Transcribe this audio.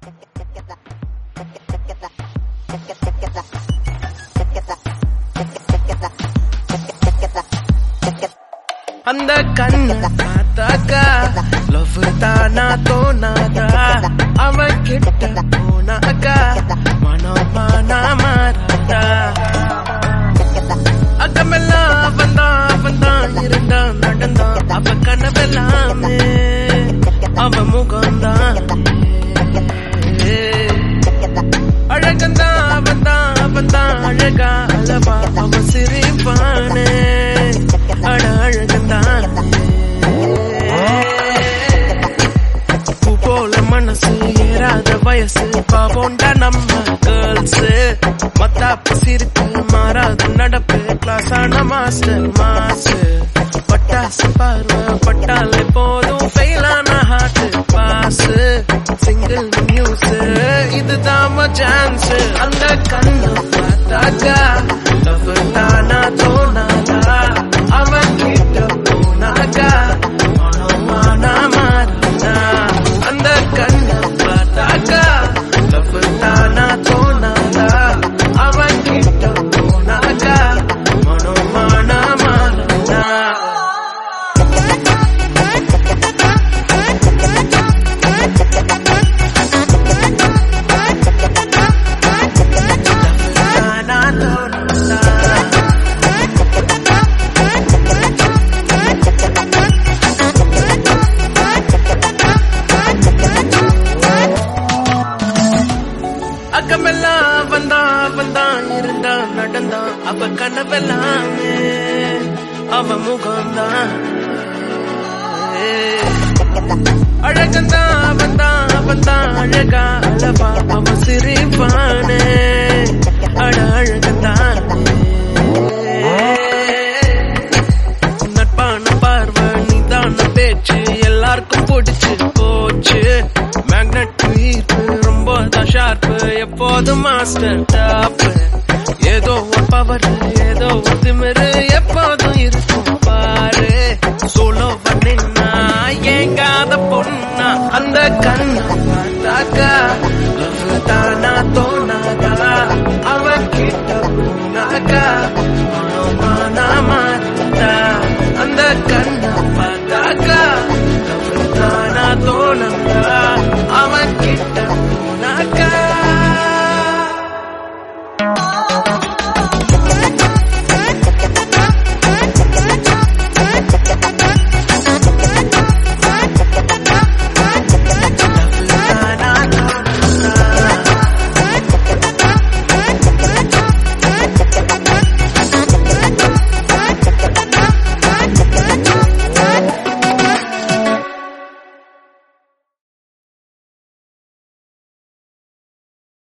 அந்த கண்ணு பார்த்தாக்கா லவ் தானா தோணாதா அவன் கிட்ட போனாக்கா மனமானா மாறாதா அக்கமெல்லாம் அவன் தான் அவன் தான் இருந்தான் நடந்தான் அவ கனவெல்லாமே அவன் முகம்தான் அழகந்தான் அவன் தான் அவன் தான் அழகா அளவா அவன் சிரிப்பானே அட அழகந்தான் பூ போல மனசு ஏறாத வயசு பாவோண்டா நம்ம கேர்ள்ஸ் மத்தாப்பு சிரிப்பு மாறாத நடப்பு கிளாஸ் ஆன மாஸ்டர் மாசு பட்டாசு பார்வை பட்டாலே போதும் ஃபெயிலான ஹார்ட் பாஸ் சிங்கிள் நியூஸ் இதுதான் சான்ஸ் அந்த கண்ணு பார்த்தாக்கா லவ் தானா தோணாதா அவன் கிட்ட போனாக்கா மனமானா மாறினா அந்த கண்ணு பார்த்தாக்கா லவ் தானா தோணாதா அவன் கிட்ட போனாக்கா மனமானா மாறினா தானா தோணாதா அக்கமெல்லாம் வந்தான் வந்தான் இருந்தான் நடந்தான் அவ கனவெல்லாமே அவ முகம்தான் அழகந்தான் அவன்தான் அவன்தான் அழகா அளவா அவன் சிரிப்பானே அட அழகந்தான் நட்பான பார்வை நிதான பேச்சு எல்லாருக்கும் பிடிச்சு போச்சு மேக்னெட் ஈர்ப்பு ரொம்ப தான் ஷார்ப்பு எப்போதும் மாஸ்டர் டாப் ஏதோ ஒரு பவர் ஏதோ ஒரு திமிரு எப்போதும் இருக்கும் பாரு சோலோ பண்ணினா ஏங்காத பொண்ணா அந்த கண்ணு பார்த்தாக்கா லவ் தானா தோணாதா அவன் கிட்ட போனாக்கா மனமானா மாத்தா அந்த கண்ணை பார்த்தாக்கா லவ் தானா தோணாதா